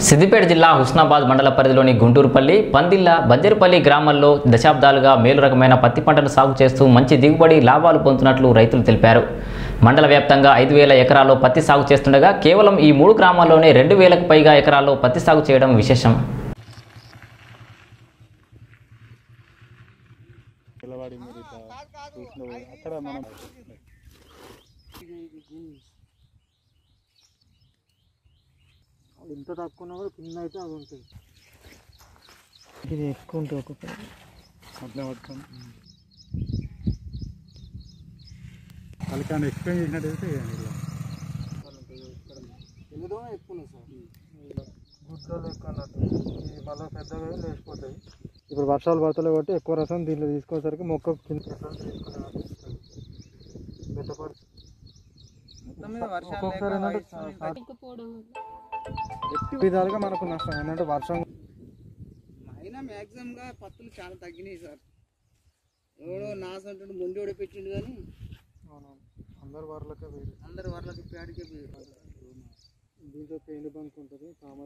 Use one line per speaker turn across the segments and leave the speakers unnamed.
సిద్దిపేట జిల్లా హుస్నాబాద్ మండల పరిధిలోని గుంటూరుపల్లి పందిళ్ళ బంజరుపల్లి గ్రామాల్లో దశాబ్దాలుగా మేలు రకమైన పత్తి పంటను సాగు చేస్తూ మంచి దిగుబడి లాభాలు పొందుతున్నట్లు రైతులు తెలిపారు మండల వ్యాప్తంగా ఐదు వేల ఎకరాల్లో పత్తి సాగు చేస్తుండగా కేవలం ఈ మూడు గ్రామాల్లోనే రెండు వేలకు పైగా ఎకరాల్లో పత్తి సాగు చేయడం విశేషం
పిల్లవాడి మీరు ఇట్లా చూసిన అక్కడ మనం ఎంత తక్కువ ఉన్నా కూడా కింద అయితే అది ఉంటుంది ఇది ఎక్కువ ఉంటుంది ఒక్కొక్కటి అట్లా పట్టుకొని వాళ్ళకి ఆయన ఎక్స్ప్లెయిన్ చేసినట్టయితే ఇలా ఎందులో ఎక్కువ సార్ గుడ్డలు ఎక్కువ అన్నట్టు ఇది మళ్ళీ పెద్దగా లేచిపోతాయి ఇప్పుడు వర్షాలు పడతలే కాబట్టి ఎక్కువ రసం దీంట్లో తీసుకోసరికి మొక్క కింద రసం తీసుకునే పెద్దపడి ఒక్కొక్కసారి ఏంటంటే ఎక్కువ విధాలుగా మనకు నష్టం ఏంటంటే వర్షం
అయినా మ్యాక్సిమంగా పత్తులు చాలా తగ్గినాయి సార్ ఎవడో నాసంటుడు మొండి ఓడి పెట్టిండు కానీ
అందరు వారిలోకే వేరు
అందరు వాళ్ళకి పేడికే పోయారు.
దీంతో పెయిన్ బంక్ ఉంటుంది తామర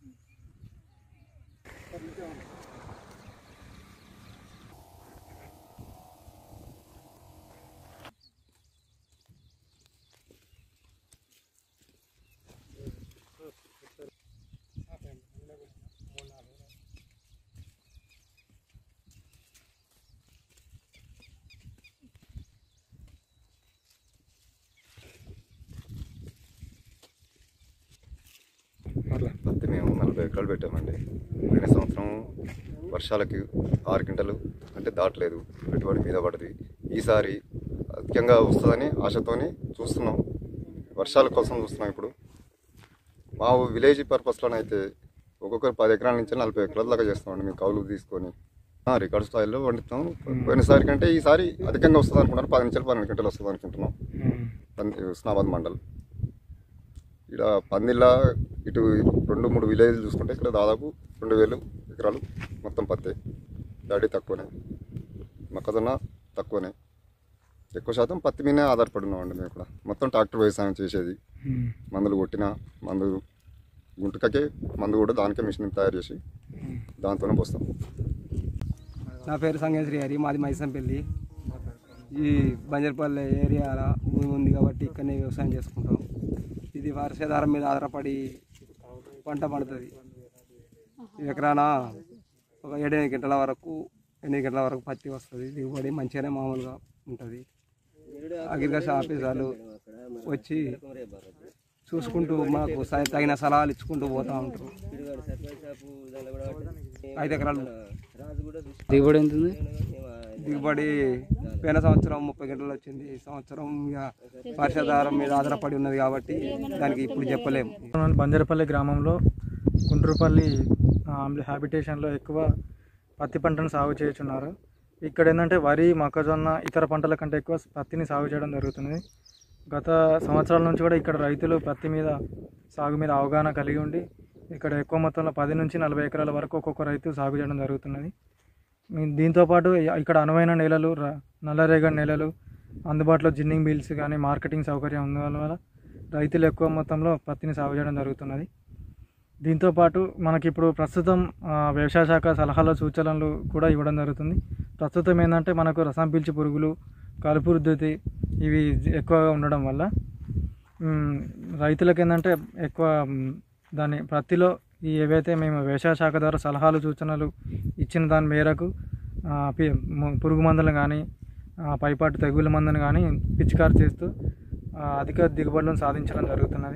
పత్తి మేము నలభై ఎకరాలు పెట్టామండి పోయిన సంవత్సరం వర్షాలకి ఆరు గంటలు అంటే దాటలేదు పెట్టుబడి మీద పడింది ఈసారి అధికంగా వస్తుందని ఆశతోని చూస్తున్నాం వర్షాల కోసం చూస్తున్నాం ఇప్పుడు మా విలేజ్ పర్పస్లోనైతే ఒక్కొక్కరు పది ఎకరాల నుంచి నలభై ఎకరాల దాకా చేస్తామండి మేము కౌలు తీసుకొని ఆ, రికార్డ్ స్థాయిలో వండుతాం పోయినసారి కంటే ఈసారి అధికంగా వస్తుంది అనుకుంటున్నాను పది నుంచి పన్నెండు గంటలు వస్తుంది అనుకుంటున్నాం పంది హుస్నాబాద్ మండల్ ఇక్కడ పందిళ్ళ ఇటు రెండు మూడు విలేజ్లు చూసుకుంటే ఇక్కడ దాదాపు రెండు వేలు ఎకరాలు మొత్తం పత్తి డాడీ తక్కువనే మొక్కజొన్న తక్కువనే ఎక్కువ శాతం పత్తి మీదనే ఆధారపడి ఉన్నామండి మేము కూడా మొత్తం ట్రాక్టర్ వ్యవసాయం చేసేది మందులు కొట్టిన మందు గుంటకకే మందు కూడా దానికే మిషన్ తయారు చేసి దాంతోనే పోస్తాం
నా పేరు సంగేశ్వరి హరి మాది మైసంపల్లి ఈ బంజర్పల్లి ఏరియాలో భూమి ఉంది కాబట్టి ఇక్కడనే వ్యవసాయం చేసుకుంటాం ఇది వర్షాధారం మీద ఆధారపడి పంట పండుతుంది ఎకరాన ఒక ఏడెనిమిది గంటల వరకు ఎనిమిది గంటల వరకు పత్తి వస్తుంది దిగుబడి మంచిగానే మామూలుగా ఉంటుంది అగ్రికల్చర్ ఆఫీసర్లు వచ్చి చూసుకుంటూ మాకు స- తగిన సలహాలు ఇచ్చుకుంటూ పోతూ ఉంటారు ఐదు ఎకరాలు
దిగుబడి ఎంత ఉంది
దిగుబడి పోయిన సంవత్సరం ముప్పై గంటలు వచ్చింది ఈ సంవత్సరం ఇక వర్షాధారం మీద ఆధారపడి ఉన్నది కాబట్టి దానికి ఇప్పుడు చెప్పలేము
బంజరపల్లి గ్రామంలో గుండ్రుపల్లి హ్యాబిటేషన్లో ఎక్కువ పత్తి పంటను సాగు చేస్తున్నారు ఇక్కడ ఏంటంటే వరి మొక్కజొన్న ఇతర పంటల కంటే ఎక్కువ పత్తిని సాగు చేయడం జరుగుతుంది గత సంవత్సరాల నుంచి కూడా ఇక్కడ రైతులు పత్తి మీద సాగు మీద అవగాహన కలిగి ఉండి ఇక్కడ ఎక్కువ మొత్తంలో పది నుంచి నలభై ఎకరాల వరకు ఒక్కొక్క రైతు సాగు చేయడం జరుగుతున్నది మీ- దీంతోపాటు ఇక్కడ అనువైన నేలలు ర- నల్లరేగడి నేలలు అందుబాటులో జిన్నింగ్ బిల్స్ కానీ మార్కెటింగ్ సౌకర్యం ఉన్నందువల్ల రైతులు ఎక్కువ మొత్తంలో పత్తిని సాగు చేయడం జరుగుతున్నది దీంతోపాటు మనకి ఇప్పుడు ప్రస్తుతం ఆ, వ్యవసాయ శాఖ సలహాలు సూచనలు కూడా ఇవ్వడం జరుగుతుంది ప్రస్తుతం ఏంటంటే మనకు రసం పీల్చి పురుగులు కలుపు రుద్దుతి ఇవి ఎక్కువగా ఉండడం వల్ల మ్, రైతులకు ఏంటంటే ఎక్కువ మ్, దాని ప్రతిలో ఈ ఏవైతే మేము వ్యవసాయ శాఖ ద్వారా సలహాలు సూచనలు ఇచ్చిన దాని మేరకు ఆ, పి- ము- పురుగు మందులు కానీ పైపాటు తెగుళ్ళ మందును కానీ పిచికారు చేస్తూ ఆ, అధిక దిగుబడులను సాధించడం జరుగుతున్నది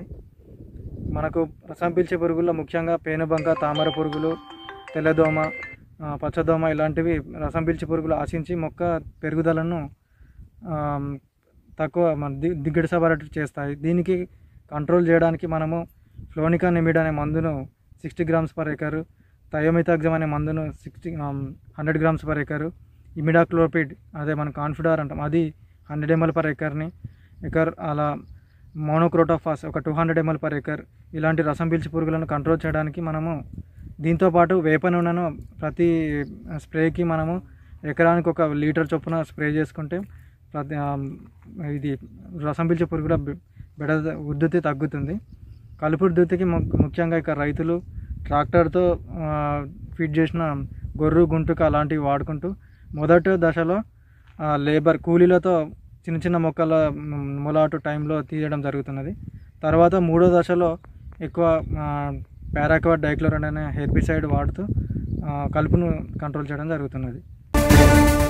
మనకు రసం పీల్చే పురుగుల్లో ముఖ్యంగా పేనుబంక తామర పురుగులు తెల్లదోమ ఆ, పచ్చదోమ ఇలాంటివి రసం పీల్చే పురుగులు ఆశించి మొక్క పెరుగుదలను ఆ, తక్కువ మన ది దిగ్గడిసబడేట్టు చేస్తాయి దీనికి కంట్రోల్ చేయడానికి మనము ఫ్లోనికా నిమిడ్ అనే మందును sixty grams per acre thiamethoxam అనే మందును sixty hundred grams per acre imidacloprid అదే మన కాన్ఫిడార్ అంటాం అది హండ్రెడ్ ఎంఎల్ పర్ ఎకర్ని ఎకర్ అలా మోనోక్రోటోఫాస్ ఒక two hundred ML per acre ఇలాంటి రసం పీల్చి పురుగులను కంట్రోల్ చేయడానికి మనము దీంతోపాటు వేప నూనెను ప్రతి స్ప్రేకి మనము ఎకరానికి ఒక లీటర్ చొప్పున స్ప్రే చేసుకుంటే ప్రతి ఆ, ఇది రసం పీల్చే పురుగుల బె- బెడ ఉద్ధృతి తగ్గుతుంది కలుపు ఉద్ధృతికి ము- ముఖ్యంగా ఇక రైతులు ట్రాక్టర్తో ఆ, ఫీడ్ చేసిన గొర్రు గుంటుక అలాంటివి వాడుకుంటూ మొదటి దశలో ఆ, లేబర్ కూలీలతో చిన్న చిన్న మొక్కల మ్, మొలాటు టైంలో తీయడం జరుగుతున్నది తర్వాత మూడో దశలో ఎక్కువ పారాక్వాట్ డైక్లోరైడ్ అనే హెర్బిసైడ్ వాడుతూ ఆ, కలుపును కంట్రోల్ చేయడం జరుగుతున్నది